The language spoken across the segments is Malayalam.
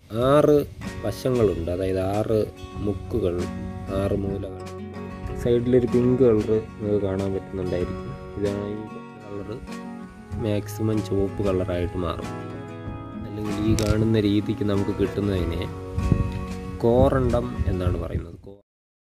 ആറ് വശങ്ങളുണ്ട് അതായത് ആറ് മുക്കുകൾ ആറ് മൂലകൾ സൈഡിലൊരു പിങ്ക് കളർ നിങ്ങൾക്ക് കാണാൻ പറ്റുന്നുണ്ടായിരിക്കും ഇതാണ് ഈ കളറ് മാക്സിമം ചുവപ്പ് കളറായിട്ട് മാറും അല്ലെങ്കിൽ ഈ കാണുന്ന രീതിക്ക് നമുക്ക് കിട്ടുന്നതിനെ കോറണ്ടം എന്നാണ് പറയുന്നത് കോ-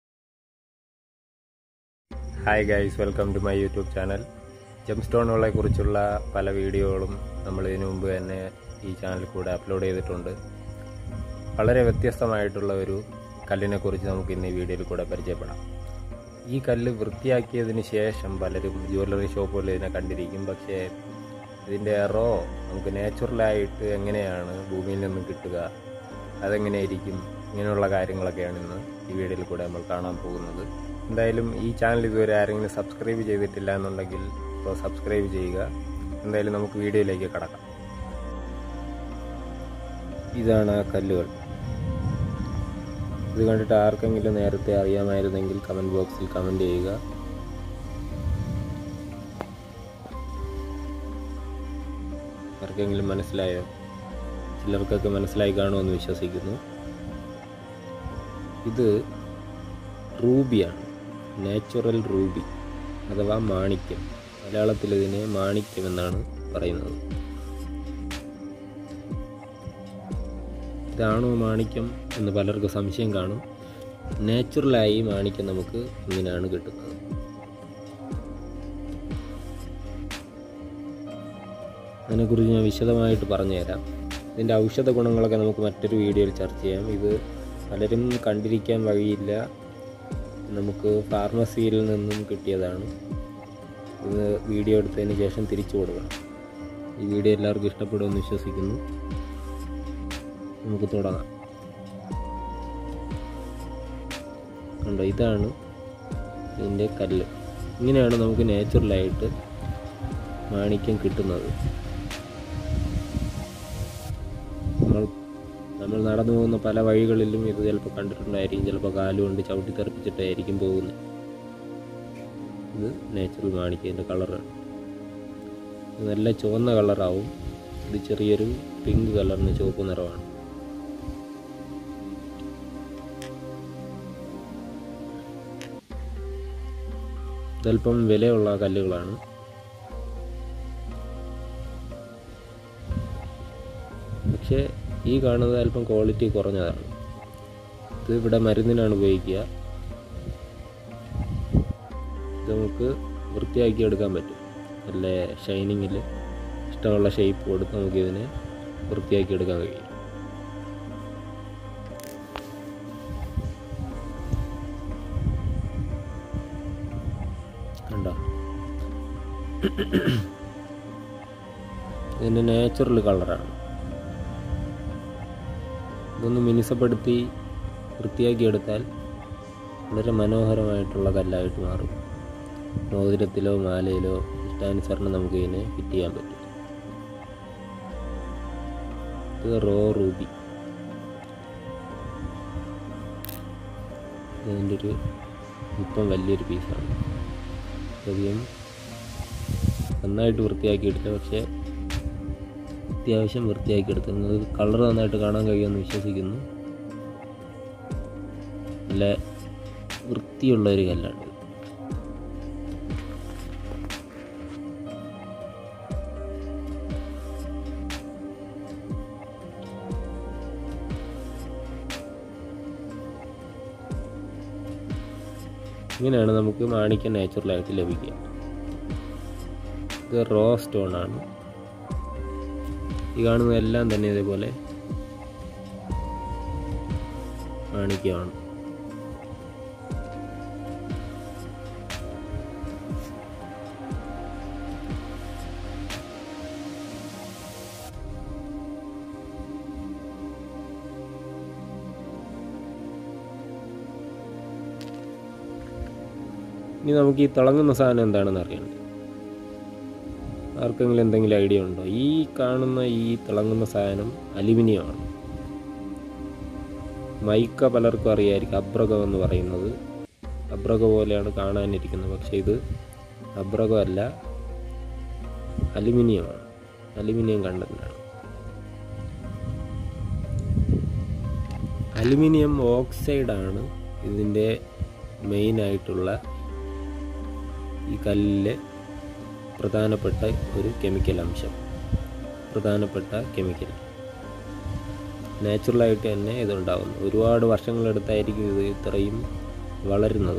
hi guys welcome to my YouTube channel ജം സ്റ്റോണുകളെ കുറിച്ചുള്ള പല വീഡിയോകളും നമ്മൾ ഇതിനു മുമ്പ് തന്നെ ഈ ചാനലിൽ കൂടെ അപ്ലോഡ് ചെയ്തിട്ടുണ്ട് വളരെ വ്യത്യസ്തമായിട്ടുള്ള ഒരു കല്ലിനെ കുറിച്ച് നമുക്ക് ഇന്ന് ഈ വീഡിയോയിൽ കൂടെ പരിചയപ്പെടാം ഈ കല്ല് വൃത്തിയാക്കിയതിന് ശേഷം പലരും ജ്വല്ലറി ഷോപ്പുകളിൽ ഇതിനെ കണ്ടിരിക്കും പക്ഷേ ഇതിൻ്റെ റോ നമുക്ക് നാച്ചുറലായിട്ട് എങ്ങനെയാണ് ഭൂമിയിൽ നിന്നും കിട്ടുക അതെങ്ങനെയായിരിക്കും ഇങ്ങനെയുള്ള കാര്യങ്ങളൊക്കെയാണ് ഇന്ന് ഈ വീഡിയോയിൽ കൂടെ നമ്മൾ കാണാൻ പോകുന്നത് എന്തായാലും ഈ ചാനൽ ഇതുവരെ ആരെങ്കിലും സബ്സ്ക്രൈബ് ചെയ്തിട്ടില്ല എന്നുണ്ടെങ്കിൽ ഇപ്പോൾ സബ്സ്ക്രൈബ് ചെയ്യുക എന്തായാലും നമുക്ക് വീഡിയോയിലേക്ക് കടക്കാം ഇതാണ് ആ കല്ലുകൾ ഇത് കണ്ടിട്ട് ആർക്കെങ്കിലും നേരത്തെ അറിയാമായിരുന്നെങ്കിൽ കമൻറ്റ് ബോക്സിൽ കമൻറ്റ് ചെയ്യുക ആർക്കെങ്കിലും മനസ്സിലായോ ചിലർക്കൊക്കെ മനസ്സിലായി കാണുമെന്ന് വിശ്വസിക്കുന്നു ഇത് റൂബിയാണ് നാച്ചുറൽ റൂബി അഥവാ മാണിക്യം മലയാളത്തിൽ ഇതിനെ മാണിക്യം എന്നാണ് പറയുന്നത് ഇതാണോ മാണിക്യം എന്ന് പലർക്കും സംശയം കാണും നാച്ചുറലായി മാണിക്യം നമുക്ക് ഇങ്ങനെയാണ് കിട്ടുന്നത് അതിനെക്കുറിച്ച് ഞാൻ വിശദമായിട്ട് പറഞ്ഞുതരാം ഇതിൻ്റെ ഔഷധ ഗുണങ്ങളൊക്കെ നമുക്ക് മറ്റൊരു വീഡിയോയിൽ ചർച്ച ചെയ്യാം ഇത് പലരും കണ്ടിരിക്കാൻ വഴിയില്ല നമുക്ക് ഫാർമസിയിൽ നിന്നും കിട്ടിയതാണ് ഇത് വീഡിയോ എടുത്തതിന് ശേഷം തിരിച്ചു കൊടുക്കണം ഈ വീഡിയോ എല്ലാവർക്കും ഇഷ്ടപ്പെടുമെന്ന് വിശ്വസിക്കുന്നു നമുക്ക് തുടങ്ങാം കണ്ടോ ഇതാണ് ഇതിൻ്റെ കല്ല് ഇങ്ങനെയാണ് നമുക്ക് നാച്ചുറലായിട്ട് മാണിക്യം കിട്ടുന്നത് നമ്മൾ നമ്മൾ നടന്നു പോകുന്ന പല വഴികളിലും ഇത് ചിലപ്പോൾ കണ്ടിട്ടുണ്ടായിരിക്കും ചിലപ്പോൾ കാലുകൊണ്ട് ചവിട്ടി തെറിപ്പിച്ചിട്ടായിരിക്കും പോകുന്നത് ഇത് നാച്ചുറൽ മാണിക്യത്തിൻ്റെ കളറാണ് ഇത് നല്ല ചുവന്ന കളറാവും ഇത് ചെറിയൊരു പിങ്ക് കളറിന് ചുവപ്പ് നിറമാണ് ഇതല്പം വിലയുള്ള കല്ലുകളാണ് പക്ഷേ ഈ കാണുന്നത് അല്പം ക്വാളിറ്റി കുറഞ്ഞതാണ് ഇത് ഇവിടെ മരുന്നിനാണ് ഉപയോഗിക്കുക ഇത് നമുക്ക് വൃത്തിയാക്കി എടുക്കാൻ പറ്റും നല്ല ഷൈനിങ്ങിൽ ഇഷ്ടമുള്ള ഷേപ്പ് കൊടുത്ത് നമുക്കിതിനെ വൃത്തിയാക്കി എടുക്കാൻ കഴിയും കണ്ടോ ഇതിൻ്റെ നാച്ചുറൽ കളറാണ് ഇതൊന്ന് മിനുസപ്പെടുത്തി വൃത്തിയാക്കി എടുത്താൽ വളരെ മനോഹരമായിട്ടുള്ള കല്ലായിട്ട് മാറും മോതിരത്തിലോ മാലയിലോ ഇഷ്ടാനുസരണം നമുക്ക് ഇതിനെ ഫിറ്റ് ചെയ്യാൻ പറ്റും ഇത് റോ റൂബി ഇതിൻ്റെ ഒരു ഇപ്പം വലിയൊരു പീസാണ് അധികം നന്നായിട്ട് വൃത്തിയാക്കിയിട്ടില്ല പക്ഷേ അത്യാവശ്യം വൃത്തിയാക്കി എടുത്തു നിങ്ങൾക്ക് കളർ നന്നായിട്ട് കാണാൻ കഴിയുമെന്ന് വിശ്വസിക്കുന്നു നല്ല വൃത്തിയുള്ള ഒരു കല്ലാണ് ഇങ്ങനെയാണ് നമുക്ക് മാണിക്യം നാച്ചുറലായിട്ട് ലഭിക്കുക ഇത് റോ സ്റ്റോൺ ആണ് ഈ കാണുന്നതെല്ലാം തന്നെ ഇതേപോലെ മാണിക്യമാണ് ഇനി നമുക്ക് ഈ തിളങ്ങുന്ന സാധനം എന്താണെന്ന് അറിയണം ആർക്കെങ്കിലും എന്തെങ്കിലും ഐഡിയ ഉണ്ടോ ഈ കാണുന്ന ഈ തിളങ്ങുന്ന സാധനം അലുമിനിയമാണ് മൈക്ക പലർക്കും അറിയായിരിക്കും അബ്രകം എന്ന് പറയുന്നത് അബ്രക പോലെയാണ് കാണാനിരിക്കുന്നത് പക്ഷേ ഇത് അബ്രകം അല്ല അലുമിനിയമാണ് അലുമിനിയം കണ്ടന്റാണ് അലുമിനിയം ഓക്സൈഡാണ് ഇതിൻ്റെ മെയിനായിട്ടുള്ള ഈ കല്ലിലെ പ്രധാനപ്പെട്ട ഒരു കെമിക്കൽ അംശം പ്രധാനപ്പെട്ട കെമിക്കൽ നാച്ചുറലായിട്ട് തന്നെ ഇതുണ്ടാകുന്നു ഒരുപാട് വർഷങ്ങളെടുത്തായിരിക്കും ഇത് ഇത്രയും വളരുന്നത്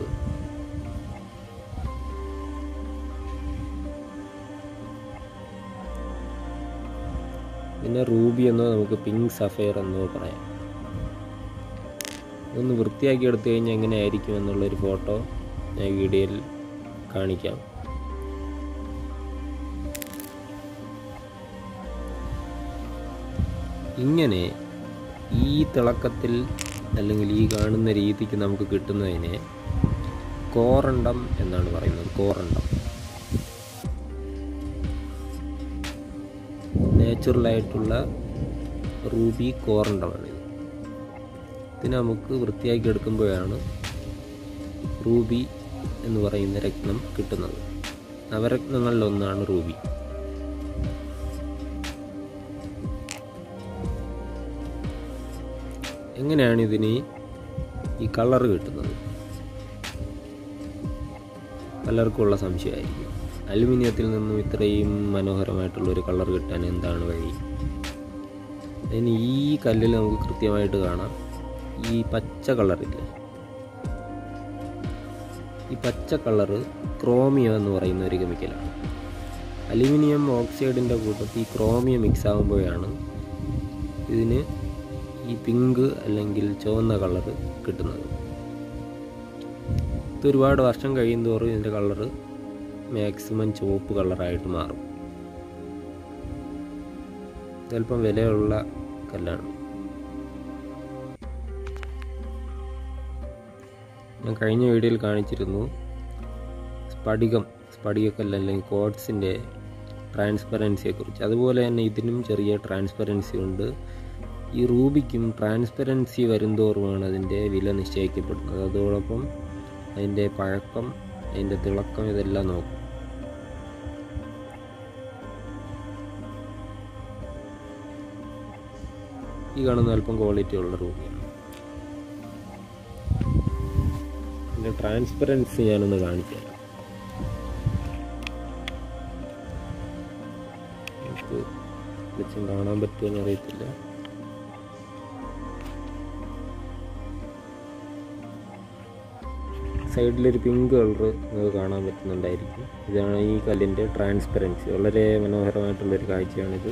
പിന്നെ റൂബി എന്നോ നമുക്ക് പിങ്ക് സഫയർ എന്നോ പറയാം ഒന്ന് വൃത്തിയാക്കി എടുത്തു കഴിഞ്ഞാൽ എങ്ങനെയായിരിക്കും എന്നുള്ളൊരു ഫോട്ടോ ഞാൻ വീഡിയോയിൽ കാണിക്കാം ഇങ്ങനെ ഈ തിളക്കത്തിൽ അല്ലെങ്കിൽ ഈ കാണുന്ന രീതിക്ക് നമുക്ക് കിട്ടുന്നതിനെ കോറണ്ടം എന്നാണ് പറയുന്നത് കോറണ്ടം നാച്ചുറലായിട്ടുള്ള റൂബി കോറണ്ടമാണിത് ഇത് നമുക്ക് വൃത്തിയാക്കി എടുക്കുമ്പോഴാണ് റൂബി എന്ന് പറയുന്ന രത്നം കിട്ടുന്നത് നവരത്നങ്ങളിലൊന്നാണ് റൂബി എങ്ങനെയാണ് ഇതിന് ഈ കളർ കിട്ടുന്നത് പലർക്കുമുള്ള സംശയമായിരിക്കും അലുമിനിയത്തിൽ നിന്നും ഇത്രയും മനോഹരമായിട്ടുള്ള ഒരു കളർ കിട്ടാൻ എന്താണ് വഴി അതിന് ഈ കല്ലിൽ നമുക്ക് കൃത്യമായിട്ട് കാണാം ഈ പച്ച കളറില്ലേ ഈ പച്ച കളറ് ക്രോമിയം എന്ന് പറയുന്ന ഒരു കെമിക്കലാണ് അലുമിനിയം ഓക്സൈഡിൻ്റെ കൂട്ടത്തിൽ ഈ ക്രോമിയം മിക്സ് ആകുമ്പോഴാണ് ഇതിന് ഈ പിങ്ക് അല്ലെങ്കിൽ ചുവന്ന കളറ് കിട്ടുന്നത് ഇത് ഒരുപാട് വർഷം കഴിയുന്തോറും ഇതിൻ്റെ കളറ് മാക്സിമം ചുവപ്പ് കളറായിട്ട് മാറും ചിലപ്പം വിലയുള്ള കല്ലാണ് ഞാൻ കഴിഞ്ഞ വീഡിയോയിൽ കാണിച്ചിരുന്നു സ്ഫടികം സ്ഫടികക്കല്ല് അല്ലെങ്കിൽ കോഡ്സിൻ്റെ ട്രാൻസ്പെറൻസിയെക്കുറിച്ച് അതുപോലെ തന്നെ ഇതിനും ചെറിയ ട്രാൻസ്പെറൻസി ഉണ്ട് ഈ റൂബിക്കും ട്രാൻസ്പെറൻസി വരുംതോറുമാണ് അതിൻ്റെ വില നിശ്ചയിക്കപ്പെടുന്നത് അതോടൊപ്പം അതിൻ്റെ പഴക്കം അതിൻ്റെ തിളക്കം ഇതെല്ലാം നോക്കും ഈ കാണുന്ന അല്പം ക്വാളിറ്റി ഉള്ള റൂബിയാണ് ഇതിൻ്റെ ട്രാൻസ്പെറൻസി ഞാനൊന്ന് കാണിച്ചു തരാം നമുക്ക് വെച്ചും കാണാൻ പറ്റുമെന്ന് അറിയത്തില്ല സൈഡിലൊരു പിങ്ക് കളർ നിങ്ങൾക്ക് കാണാൻ പറ്റുന്നുണ്ടായിരിക്കും ഇതാണ് ഈ കല്ലിൻ്റെ ട്രാൻസ്പെറൻസി വളരെ മനോഹരമായിട്ടുള്ളൊരു കാഴ്ചയാണിത്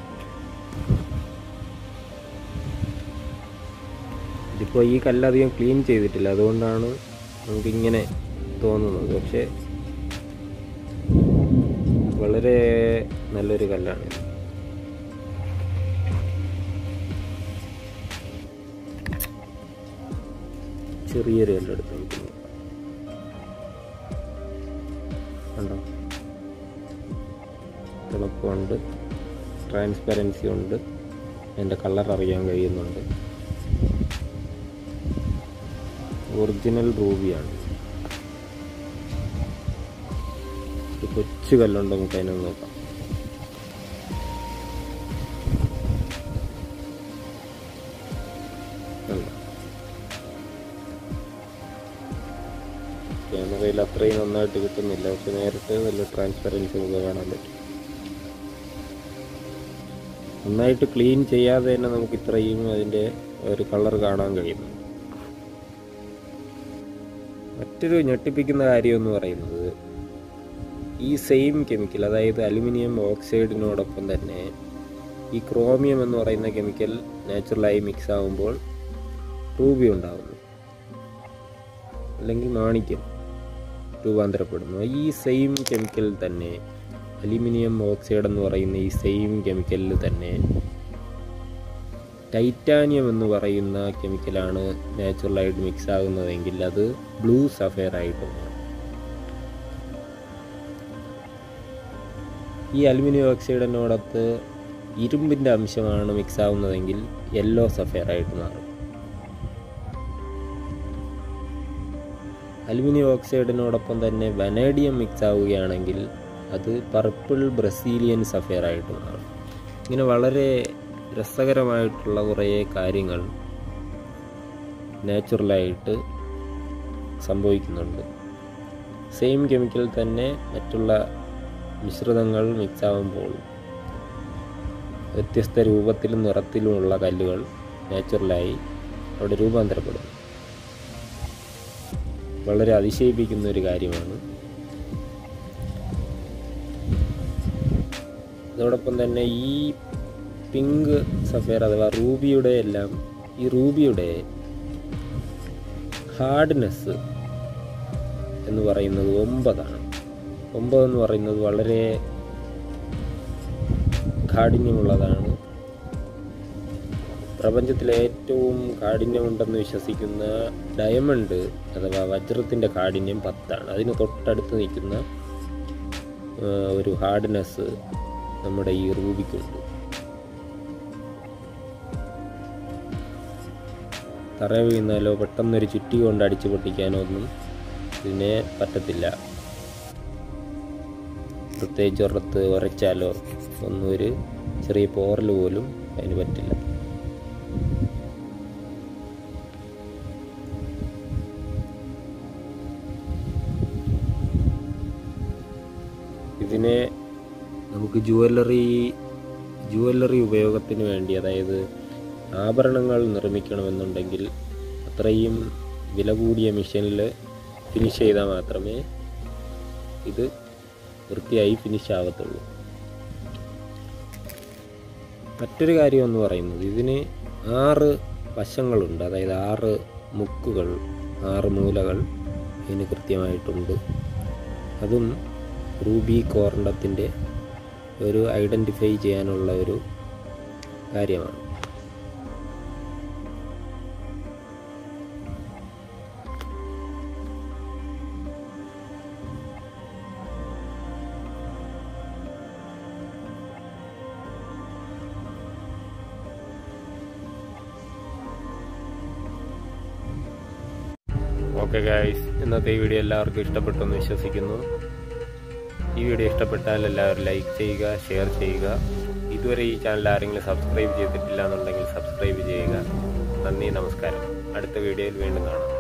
ഇതിപ്പോൾ ഈ കല്ല് അധികം ക്ലീൻ ചെയ്തിട്ടില്ല അതുകൊണ്ടാണ് നമുക്കിങ്ങനെ തോന്നുന്നത് പക്ഷേ വളരെ നല്ലൊരു കല്ലാണ് ചെറിയൊരു കല്ലെടുത്ത് നമുക്ക് നോക്കാം കണ്ടോ തിളക്കമുണ്ട് ട്രാൻസ്പെറൻസി ഉണ്ട് അതിൻ്റെ കളർ അറിയാൻ കഴിയുന്നുണ്ട് ഒറിജിനൽ റൂബിയാണ് ഒരു കൊച്ചു കല്ലുണ്ട് നമുക്ക് അതിനൊന്ന് നോക്കാം കണ്ടോ? ക്യാമറയിൽ അത്രയും നന്നായിട്ട് കിട്ടുന്നില്ല പക്ഷെ നേരിട്ട് നല്ല ട്രാൻസ്പെറൻസി നമുക്ക് കാണാൻ പറ്റും നന്നായിട്ട് ക്ലീൻ ചെയ്യാതെ തന്നെ നമുക്ക് ഇത്രയും അതിൻ്റെ ഒരു കളർ കാണാൻ കഴിയുന്നു മറ്റൊരു ഞെട്ടിപ്പിക്കുന്ന കാര്യം എന്ന് പറയുന്നത് ഈ സെയിം കെമിക്കൽ അതായത് അലുമിനിയം ഓക്സൈഡിനോടൊപ്പം തന്നെ ഈ ക്രോമിയം എന്ന് പറയുന്ന കെമിക്കൽ നാച്ചുറലായി മിക്സ് ആകുമ്പോൾ റൂബി ഉണ്ടാകുന്നു അല്ലെങ്കിൽ മാണിക്യം രൂപാന്തരപ്പെടുന്നു ഈ സെയിം കെമിക്കൽ തന്നെ അലുമിനിയം ഓക്സൈഡ് എന്ന് പറയുന്ന ഈ സെയിം കെമിക്കലിൽ തന്നെ ടൈറ്റാനിയം എന്ന് പറയുന്ന കെമിക്കലാണ് നാച്ചുറലായിട്ട് മിക്സ് ആകുന്നതെങ്കിൽ അത് ബ്ലൂ സഫയർ ആയിട്ട് മാറും ഈ അലുമിനിയം ഓക്സൈഡിനോടൊത്ത് ഇരുമ്പിൻ്റെ അംശമാണ് മിക്സ് ആവുന്നതെങ്കിൽ യെല്ലോ സഫയർ ആയിട്ട് മാറും അലുമിനിയം ഓക്സൈഡിനോടൊപ്പം തന്നെ വനേഡിയം മിക്സ് ആവുകയാണെങ്കിൽ അത് പർപ്പിൾ ബ്രസീലിയൻ സഫയർ ആയിട്ട് മാറും ഇങ്ങനെ വളരെ രസകരമായിട്ടുള്ള കുറേ കാര്യങ്ങൾ നാച്ചുറലായിട്ട് സംഭവിക്കുന്നുണ്ട് സെയിം കെമിക്കൽ തന്നെ മറ്റുള്ള മിശ്രിതങ്ങൾ മിക്സ് ആകുമ്പോൾ വ്യത്യസ്ത രൂപത്തിലും നിറത്തിലുമുള്ള കല്ലുകൾ നാച്ചുറലായി അവിടെ രൂപാന്തരപ്പെടുന്നു വളരെ അതിശയിപ്പിക്കുന്ന ഒരു കാര്യമാണ് അതോടൊപ്പം തന്നെ ഈ പിങ്ക് സഫയർ അഥവാ റൂബിയുടെ എല്ലാം ഈ റൂബിയുടെ ഹാർഡ്നെസ് എന്ന് പറയുന്നത് ഒമ്പതാണ് ഒമ്പതെന്ന് പറയുന്നത് വളരെ കാഠിന്യമുള്ളതാണ് പ്രപഞ്ചത്തിലെ ഏറ്റവും കാഠിന്യമുണ്ടെന്ന് വിശ്വസിക്കുന്ന ഡയമണ്ട് അഥവാ വജ്രത്തിൻ്റെ കാഠിന്യം പത്താണ് അതിന് തൊട്ടടുത്ത് നിൽക്കുന്ന ആ, ഒരു ഹാർഡ്നെസ് നമ്മുടെ ഈ റൂബിക്കുണ്ട് തറ വീണാലോ പെട്ടെന്നൊരു ചുറ്റി കൊണ്ട് അടിച്ചു പൊട്ടിക്കാനോ ഒന്നും ഇതിനെ പറ്റത്തില്ല പ്രത്യേകിച്ച് ഉറത്ത് ഉരച്ചാലോ ഒന്നും ഒരു ചെറിയ പോറൽ പോലും അതിന് പറ്റില്ല ഇതിനെ നമുക്ക് ജുവല്ലറി ജുവല്ലറി ഉപയോഗത്തിന് വേണ്ടി അതായത് ആഭരണങ്ങൾ നിർമ്മിക്കണമെന്നുണ്ടെങ്കിൽ അത്രയും വില കൂടിയ മെഷീനിൽ ഫിനിഷ് ചെയ്താൽ മാത്രമേ ഇത് വൃത്തിയായി ഫിനിഷ് ആവത്തുള്ളൂ മറ്റൊരു കാര്യം എന്ന് പറയുന്നത് ഇതിന് ആറ് വശങ്ങളുണ്ട് അതായത് ആറ് മുക്കുകൾ ആറ് മൂലകൾ ഇതിന് കൃത്യമായിട്ടുണ്ട് അതും റൂബി കോർണ്ടത്തിൻ്റെ ഒരു ഐഡൻറ്റിഫൈ ചെയ്യാനുള്ള ഒരു കാര്യമാണ് ഓക്കെ ഗായ്സ് ഇന്നത്തെ ഈ വീഡിയോ എല്ലാവർക്കും ഇഷ്ടപ്പെട്ടു എന്ന് വിശ്വസിക്കുന്നു ഈ വീഡിയോ ഇഷ്ടപ്പെട്ടാൽ എല്ലാവരും ലൈക്ക് ചെയ്യുക ഷെയർ ചെയ്യുക ഇതുവരെ ഈ ചാനൽ ആരെങ്കിലും സബ്സ്ക്രൈബ് ചെയ്തിട്ടില്ല എന്നുണ്ടെങ്കിൽ സബ്സ്ക്രൈബ് ചെയ്യുക നന്ദി നമസ്കാരം അടുത്ത വീഡിയോയിൽ വീണ്ടും കാണാം